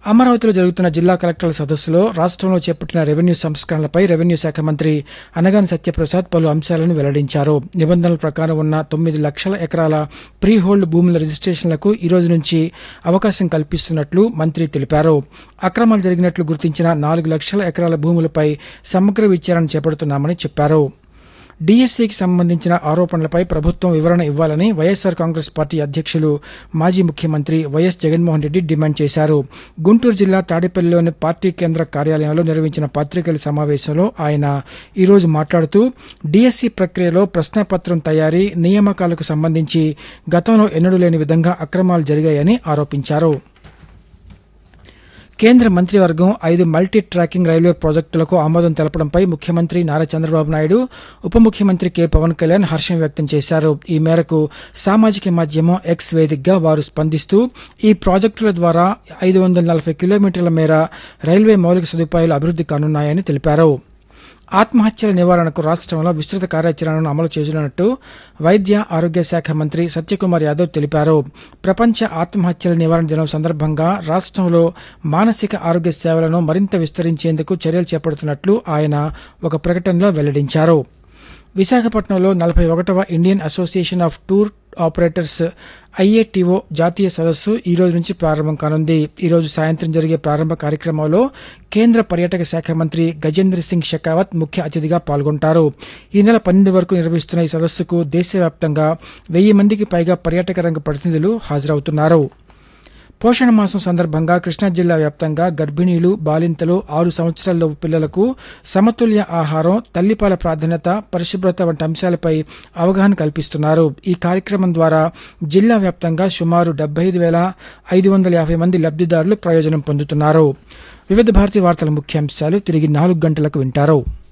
అమరావతిలో జరుగుతున్న జిల్లా కలెక్టర్ల సదస్సులో రాష్ట్రంలో చేపట్టిన రెవెన్యూ సంస్కరణలపై రెవెన్యూ శాఖ మంత్రి అనగాని సత్యప్రసాద్ పలు అంశాలను వెల్లడించారు నిబంధనల ప్రకారం ఉన్న తొమ్మిది లక్షల ఎకరాల ప్రీ హోల్డ్ భూముల రిజిస్ట్రేషన్లకు ఈ రోజు నుంచి అవకాశం కల్పిస్తున్నట్లు మంత్రి తెలిపారు అక్రమాలు జరిగినట్లు గుర్తించిన నాలుగు లక్షల ఎకరాల భూములపై సమగ్ర విచారణ చేపడుతున్నామని చెప్పారు డీఎస్సీకి సంబంధించిన ఆరోపణలపై ప్రభుత్వం వివరణ ఇవ్వాలని వైఎస్సార్ కాంగ్రెస్ పార్టీ అధ్యక్షులు మాజీ ముఖ్యమంత్రి వైఎస్ జగన్మోహన్ రెడ్డి డిమాండ్ చేశారు గుంటూరు జిల్లా తాడేపల్లిలోని పార్టీ కేంద్ర కార్యాలయంలో నిర్వహించిన పత్రికల సమావేశంలో ఆయన ఈరోజు మాట్లాడుతూ డీఎస్సీ ప్రక్రియలో ప్రశ్నపత్రం తయారీ నియామకాలకు సంబంధించి గతంలో ఎన్నడూ లేని విధంగా అక్రమాలు జరిగాయని ఆరోపించారు కేంద్ర మంత్రివర్గం ఐదు మల్టీ ట్రాకింగ్ రైల్వే ప్రాజెక్టులకు ఆమోదం తెలపడంపై ముఖ్యమంత్రి నారా చంద్రబాబు నాయుడు ఉప ముఖ్యమంత్రి కె పవన్ కళ్యాణ్ హర్షం వ్యక్తం చేశారు ఈ మేరకు సామాజిక మాధ్యమం ఎక్స్ వేదికగా వారు స్పందిస్తూ ఈ ప్రాజెక్టుల ద్వారా ఐదు వందల నలభై కిలోమీటర్ల మేర రైల్వే మౌలిక సదుపాయాలు అభివృద్ధి కానున్నాయని తెలిపారు ఆత్మహత్యల నివారణకు రాష్ట్రంలో విస్తృత కార్యాచరణను అమలు చేస్తున్నట్టు వైద్య ఆరోగ్య శాఖ మంత్రి సత్యకుమార్ యాదవ్ తెలిపారు ప్రపంచ ఆత్మహత్యల నివారణ దినం సందర్భంగా రాష్ట్రంలో మానసిక ఆరోగ్య సేవలను మరింత విస్తరించేందుకు చర్యలు చేపడుతున్నట్లు ఆయన ఒక ప్రకటనలో వెల్లడించారు విశాఖపట్నంలో నలభై ఒకటవ Indian association of tour operators IATO జాతీయ సదస్సు ఈ రోజు నుంచి ప్రారంభం కానుంది ఈ రోజు సాయంత్రం జరిగే ప్రారంభ కార్యక్రమంలో కేంద్ర పర్యాటక శాఖ మంత్రి గజేంద్ర సింగ్ షెకావత్ ముఖ్య అతిథిగా పాల్గొంటారు ఈ నెల పన్నెండు వరకు నిర్వహిస్తున్న ఈ సదస్సుకు దేశవ్యాప్తంగా వెయ్యి మందికి పైగా పర్యాటక రంగ ప్రతినిధులు హాజరవుతున్నారు పోషణ మాసం సందర్భంగా కృష్ణా జిల్లా వ్యాప్తంగా గర్భిణీలు బాలింతలు ఆరు సంవత్సరాల పిల్లలకు సమతుల్య ఆహారం తల్లిపాల ప్రాధాన్యత పరిశుభ్రత వంటి అంశాలపై అవగాహన కల్పిస్తున్నారు ఈ కార్యక్రమం ద్వారా జిల్లా వ్యాప్తంగా సుమారు డెబ్బై ఐదు వేల ఐదు వందల యాభై మంది లబ్దిదారులు ప్రయోజనం పొందుతున్నారు వివిధ భారతి వార్తల ముఖ్యాంశాలు తిరిగి నాలుగు గంటలకు వింటారు